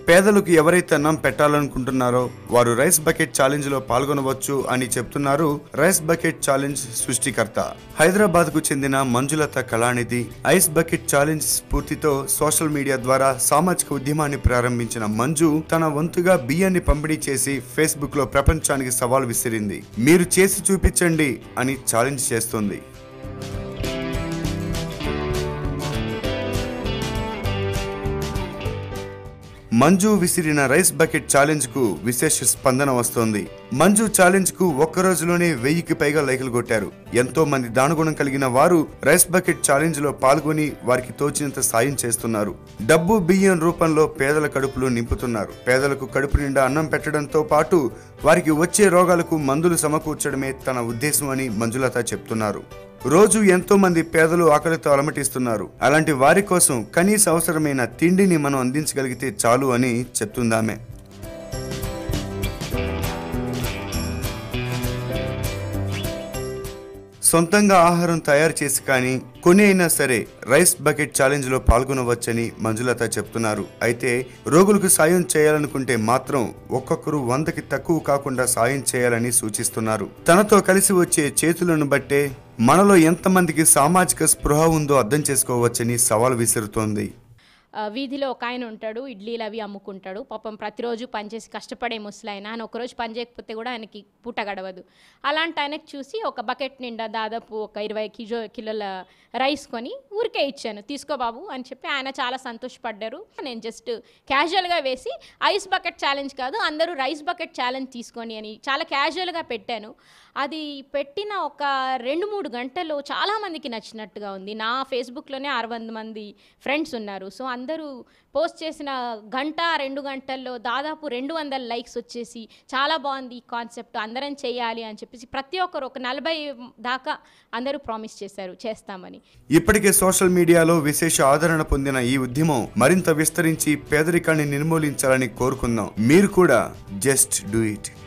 పేదలకు ఎవరైతే అన్నం పెట్టాలనుకుంటున్నారో వారు రైస్ బకెట్ ఛాలెంజ్ లో పాల్గొనవచ్చు అని చెప్తున్నారు రైస్ బకెట్ ఛాలెంజ్ సృష్టికర్త హైదరాబాద్ కు చెందిన Manjulatha Kalanidhi ice bucket challenge స్ఫూర్తితో సోషల్ మీడియా ద్వారా సామాజిక ఉద్యమాన్ని ప్రారంభించిన మంజు తన వంతుగా బియ్యాన్ని పంపిణీ చేసి ఫేస్బుక్ లో ప్రపంచానికి సవాల్ విసిరింది మీరు చేసి చూపించండి అని ఛాలెంజ్ చేస్తుంది మంజు విసిరిన రైస్ బకెట్ ఛాలెంజ్ కు విశేష స్పందన వస్తోంది మంజు ఛాలెంజ్ కు ఒక్క రోజులోనే వెయ్యికి పైగా లైకులు కొట్టారు ఎంతో మంది దానుగుణం కలిగిన వారు రైస్ బకెట్ ఛాలెంజ్ లో పాల్గొని వారికి తోచినంత సాయం చేస్తున్నారు డబ్బు బియ్యం రూపంలో పేదల కడుపులు నింపుతున్నారు పేదలకు కడుపు నిండా అన్నం పెట్టడంతో పాటు వారికి వచ్చే రోగాలకు మందులు సమకూర్చడమే తన ఉద్దేశం అని మంజులత చెప్తున్నారు రోజు ఎంతో మంది పేదలు ఆకలితో అలమటిస్తున్నారు అలాంటి వారి కోసం కనీస అవసరమైన తిండిని మనం అందించగలిగితే చాలు అని చెప్తుందామె సొంతంగా ఆహారం తయారు చేసి కానీ కొని అయినా సరే రైస్ బకెట్ ఛాలెంజ్ లో పాల్గొనవచ్చని మంజులత చెప్తున్నారు అయితే రోగులకు సాయం చేయాలనుకుంటే మాత్రం ఒక్కొక్కరు వందకి తక్కువ కాకుండా సాయం చేయాలని సూచిస్తున్నారు తనతో కలిసి వచ్చే చేతులను బట్టే మనలో ఎంతమందికి సామాజిక స్పృహ ఉందో అర్థం చేసుకోవచ్చని సవాల్ విసురుతోంది ఆ, వీధిలో ఒక ఆయన ఉంటాడు ఇడ్లీలు అవి అమ్ముకుంటాడు పాపం ప్రతిరోజు పనిచేసి కష్టపడే ముసలాయన ఆయన ఒకరోజు పని చేయకపోతే కూడా ఆయనకి పూట గడవదు అలాంటి ఆయనకు చూసి ఒక బకెట్ నిండా దాదాపు ఒక ఇరవై కిలో కిలోల రైస్ కొని ఊరికే ఇచ్చాను తీసుకో బాబు అని చెప్పి ఆయన చాలా సంతోషపడ్డారు నేను జస్ట్ క్యాజువల్గా వేసి ఐస్ బకెట్ ఛాలెంజ్ కాదు అందరూ రైస్ బకెట్ ఛాలెంజ్ తీసుకొని అని చాలా క్యాజువల్గా పెట్టాను అది పెట్టిన ఒక రెండు మూడు గంటల్లో చాలామందికి నచ్చినట్టుగా ఉంది నా ఫేస్బుక్లోనే ఆరు వంద మంది ఫ్రెండ్స్ ఉన్నారు సో అందరూ పోస్ట్ చేసిన గంట రెండు గంటల్లో దాదాపు రెండు వందల లైక్స్ వచ్చేసి చాలా బాగుంది ఈ కాన్సెప్ట్ అందరం చేయాలి అని చెప్పేసి ప్రతి ఒక్కరు ఒక నలభై దాకా అందరూ ప్రామిస్ చేశారు చేస్తామని ఇప్పటికే సోషల్ మీడియాలో విశేష ఆదరణ పొందిన ఈ ఉద్యమం మరింత విస్తరించి పేదరికాన్ని నిర్మూలించాలని కోరుకుందాం మీరు కూడా జస్ట్ డూ ఇట్